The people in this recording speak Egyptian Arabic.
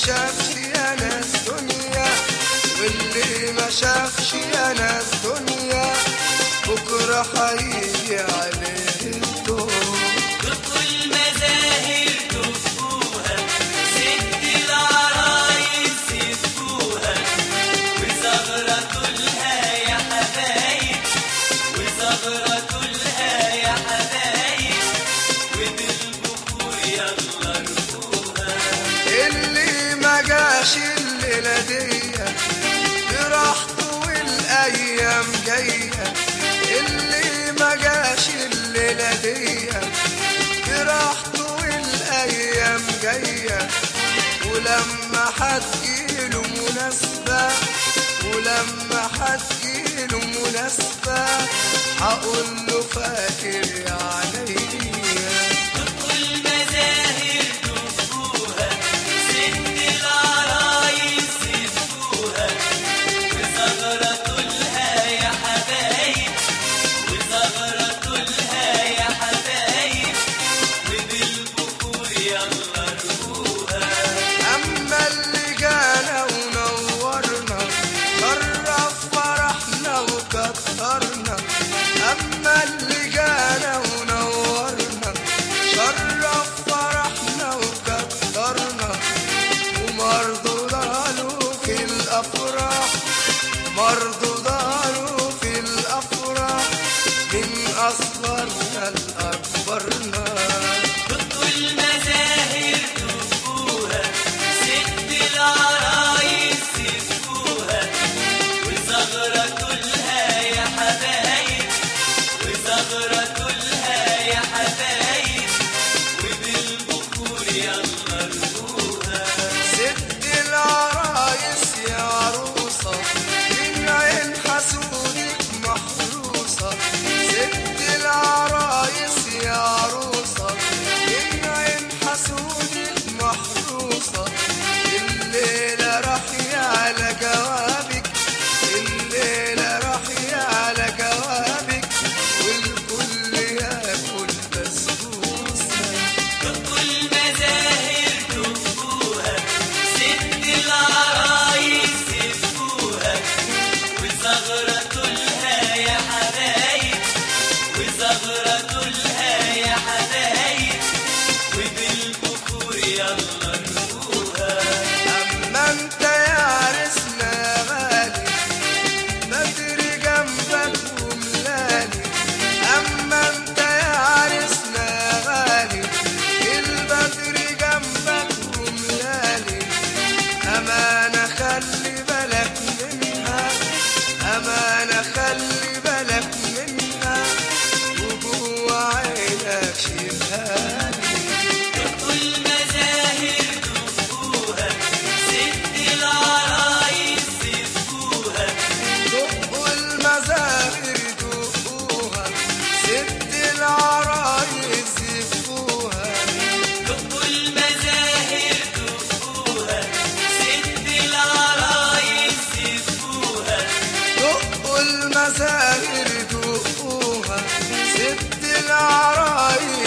شافش يا ناس دنيا واللي ما شافش يا ناس دنيا بكرة هيجي عليه الدور بكل مزاهر تفوها ست العرايس يفوها وزغرة كلها يا حبايب وزغرة كلها يا حبايب وبالبخور يلا رفوها اللي ما جاش الليلة دي براحته والأيام جاية اللي ما جاش الليلة دي براحته والأيام جاية ولما هتجيله مناسبة ولما هتجيله مناسبة هقول له فاكر عليا بكل مزاهر تفوها ست العرايس يفوها وزغرة كلها يا حبايب وزغرة كلها يا حبايب وبالبخور يلا رفوها أما اللي جانا ونورنا شرف فرحنا وكترنا أما اللي جانا ونورنا شرف فرحنا وكترنا ومرضو ضالوا في الأفراح مرضو ضالوا في الأفراح من أصغرنا لأكبرنا بكل مزاهر تفوها ست العرايس يفوها وزغرة كلها يا حبايب وزغرة كلها يا حبايب وبالبخور يلا رفوها ست العرايس يا عروسة من عين حسودك محروسة ست العرايس يا عروسة من عين حسودك محروسة الليلة راحية على جوابك الليلة راحية على جوابك والكل ياكل بسبوسة بكل مزاهر تفوها ست العرايس يفوها وزغرة كلها يا حبايب وزغرة كلها يا حبايب وبالبخور يلا رفوها أما أنت يا عرسنا غالي بدري جنبك وملالي أما أنت يا عرسنا غالي البدر جنبك وملالي أمانة خلي بالك منها أمانة خلي بالك منها وجوه عينك شيلهالي بكل مزاهر تفوها ست العرايس يفوها دقوا المزاهر دقوها ست العرايس يفوها دقوا المزاهر دقوها ست العرايس يفوها دقوا المزاهر دقوها ست العرايس